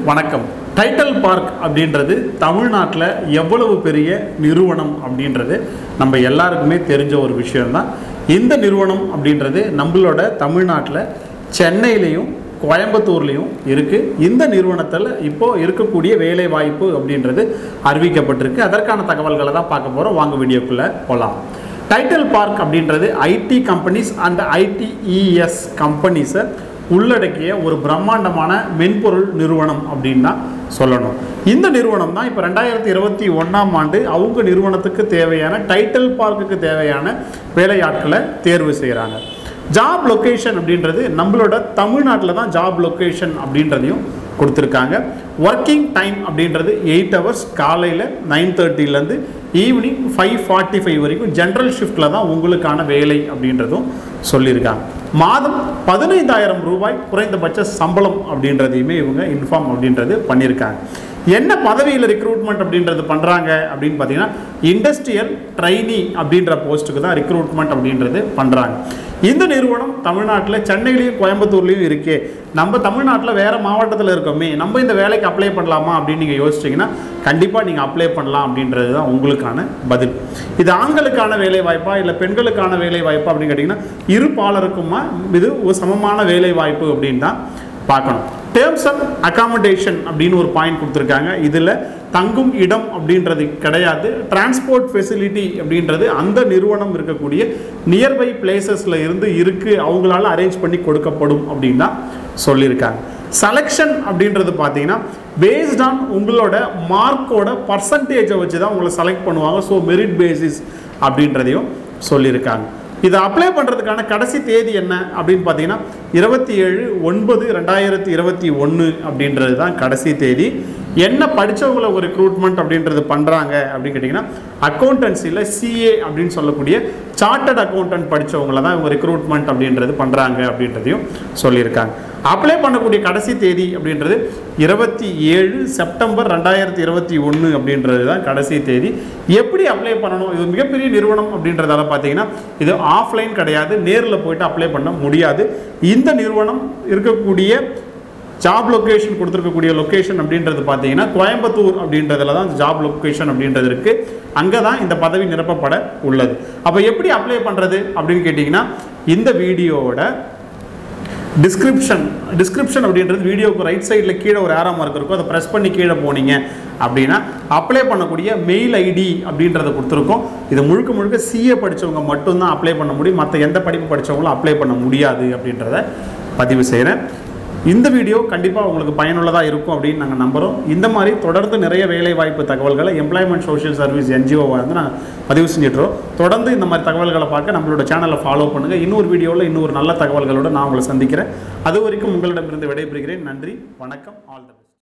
வணக்கம் டைட்டல் பார்க் அப்படின்றது தமிழ்நாட்டில் எவ்வளவு பெரிய நிறுவனம் அப்படின்றது நம்ம எல்லாருக்குமே தெரிஞ்ச ஒரு விஷயம்தான் இந்த நிறுவனம் அப்படின்றது நம்மளோட தமிழ்நாட்டில் சென்னையிலையும் கோயம்புத்தூர்லேயும் இருக்குது இந்த நிறுவனத்தில் இப்போது இருக்கக்கூடிய வேலை வாய்ப்பு அப்படின்றது அறிவிக்கப்பட்டிருக்கு அதற்கான தகவல்களை தான் பார்க்க போகிறோம் வாங்க வீடியோக்குள்ளே போகலாம் டைட்டில் பார்க் அப்படின்றது ஐடி கம்பெனிஸ் அண்ட் ஐடிஇஎஸ் கம்பெனிஸை உள்ளடக்கிய ஒரு பிரம்மாண்டமான மென்பொருள் நிறுவனம் அப்படின்னு தான் சொல்லணும் இந்த நிறுவனம் தான் இப்போ ரெண்டாயிரத்தி இருபத்தி ஒன்றாம் ஆண்டு அவங்க நிறுவனத்துக்கு தேவையான டைட்டில் பார்க்குக்கு தேவையான வேலையாட்களை தேர்வு செய்கிறாங்க ஜாப் லொக்கேஷன் அப்படின்றது நம்மளோட தமிழ்நாட்டில் தான் ஜாப் லொக்கேஷன் அப்படின்றதையும் கொடுத்துருக்காங்க ஒர்க்கிங் டைம் அப்படின்றது எயிட் ஹவர்ஸ் காலையில் நைன் தேர்ட்டிலேருந்து ஈவினிங் ஃபைவ் ஃபார்ட்டி ஃபைவ் வரைக்கும் ஜென்ரல் ஷிஃப்ட்டில் தான் உங்களுக்கான வேலை அப்படின்றதும் சொல்லியிருக்காங்க மாதம் பதினைந்தாயிரம் ரூபாய் குறைந்தபட்ச சம்பளம் அப்படின்றதையுமே இவங்க இன்ஃபார்ம் அப்படின்றது பண்ணியிருக்காங்க என்ன பதவியில் ரெக்ரூட்மெண்ட் அப்படின்றது பண்ணுறாங்க அப்படின்னு பார்த்தீங்கன்னா இண்டஸ்ட்ரியல் ட்ரைனி அப்படின்ற போஸ்ட்டுக்கு தான் ரெக்ரூட்மெண்ட் அப்படின்றது பண்ணுறாங்க இந்த நிறுவனம் தமிழ்நாட்டில் சென்னையிலையும் கோயம்புத்தூர்லேயும் இருக்கே நம்ம தமிழ்நாட்டில் வேறு மாவட்டத்தில் இருக்கோமே நம்ம இந்த வேலைக்கு அப்ளை பண்ணலாமா அப்படின்னு நீங்கள் யோசிச்சிங்கன்னா கண்டிப்பாக நீங்கள் அப்ளை பண்ணலாம் அப்படின்றது தான் உங்களுக்கான பதில் இது ஆண்களுக்கான வேலை வாய்ப்பா இல்லை பெண்களுக்கான வேலை வாய்ப்பா அப்படின்னு கேட்டிங்கன்னா இரு பாலருக்குமா இது ஒரு சமமான வேலை வாய்ப்பு அப்படின்னு தான் பார்க்கணும் டேர்ம்ஸ் ஆஃப் அகாமடேஷன் அப்படின்னு ஒரு பாயிண்ட் கொடுத்துருக்காங்க இதில் தங்கும் இடம் அப்படின்றது கிடையாது டிரான்ஸ்போர்ட் ஃபெசிலிட்டி அப்படின்றது அந்த நிறுவனம் இருக்கக்கூடிய நியர்பை பிளேசஸில் இருந்து இருக்குது அவங்களால அரேஞ்ச் பண்ணி கொடுக்கப்படும் அப்படின்னு தான் சொல்லியிருக்காங்க செலெக்ஷன் அப்படின்றது பார்த்தீங்கன்னா பேஸ்ட் ஆன் உங்களோட மார்க்கோட பர்சன்டேஜை வச்சு தான் உங்களை செலக்ட் பண்ணுவாங்க ஸோ மெரிட் பேசிஸ் அப்படின்றதையும் சொல்லியிருக்காங்க இதை அப்ளை பண்ணுறதுக்கான கடைசி தேதி என்ன அப்படின்னு பார்த்தீங்கன்னா இருபத்தி ஏழு ஒன்பது ரெண்டாயிரத்தி இருபத்தி ஒன்று அப்படின்றது தான் கடைசி தேதி என்ன படித்தவங்கள ஒரு ரெக்ரூட்மெண்ட் அப்படின்றது பண்ணுறாங்க அப்படின்னு கேட்டிங்கன்னா அக்கௌண்டன்சியில் சிஏ அப்படின்னு சொல்லக்கூடிய சார்ட்டர்ட் அக்கௌண்டன்ட் படித்தவங்கள தான் இவங்க ரெக்ரூட்மெண்ட் அப்படின்றது பண்ணுறாங்க அப்படின்றதையும் சொல்லியிருக்காங்க அப்ளை பண்ணக்கூடிய கடைசி தேதி அப்படின்றது இருபத்தி ஏழு செப்டம்பர் ரெண்டாயிரத்தி இருபத்தி ஒன்று அப்படின்றது தான் கடைசி தேதி எப்படி அப்ளை பண்ணணும் இது மிகப்பெரிய நிறுவனம் அப்படின்றதால பார்த்தீங்கன்னா இது ஆஃப்லைன் கிடையாது நேரில் போயிட்டு அப்ளை பண்ண முடியாது இந்த நிறுவனம் இருக்கக்கூடிய ஜாப் லொக்கேஷன் கொடுத்துருக்கக்கூடிய லொக்கேஷன் அப்படின்றது பார்த்தீங்கன்னா கோயம்புத்தூர் அப்படின்றதுல தான் ஜாப் லொக்கேஷன் அப்படின்றது இருக்குது அங்கே தான் இந்த பதவி நிரப்பப்பட உள்ளது அப்போ எப்படி அப்ளை பண்ணுறது அப்படின்னு கேட்டிங்கன்னா இந்த வீடியோவோட டிஸ்கிரிப்ஷன் டிஸ்கிரிப்ஷன் அப்படின்றது வீடியோக்கு ரைட் சைடில் கீழே ஒரு ஆரோ மார்க் இருக்கும் அதை ப்ரெஸ் பண்ணி கீழே போனீங்க அப்படின்னா அப்ளை பண்ணக்கூடிய மெயில் ஐடி அப்படின்றத கொடுத்துருக்கோம் இது முழுக்க முழுக்க சிஏ படித்தவங்க மட்டும்தான் அப்ளை பண்ண முடியும் மற்ற எந்த படிப்பு படித்தவங்களும் அப்ளை பண்ண முடியாது அப்படின்றத பதிவு செய்கிறேன் இந்த வீடியோ கண்டிப்பாக உங்களுக்கு பயனுள்ளதாக இருக்கும் அப்படின்னு நாங்கள் நம்புகிறோம் இந்த மாதிரி தொடர்ந்து நிறைய வேலை வாய்ப்பு தகவல்களை எம்ப்ளாய்மெண்ட் சோஷியல் சர்வீஸ் என்ஜிஓவை வந்து நாங்கள் பதிவு செஞ்சிட்றோம் தொடர்ந்து இந்த மாதிரி தகவல்களை பார்க்க நம்மளோட சேனலை ஃபாலோ பண்ணுங்கள் இன்னொரு வீடியோவில் இன்னொரு நல்ல தகவல்களோடு நான் உங்களை சந்திக்கிறேன் அது வரைக்கும் உங்களிடமிருந்து விடைபெறுகிறேன் நன்றி வணக்கம் ஆல் த பெஸ்ட்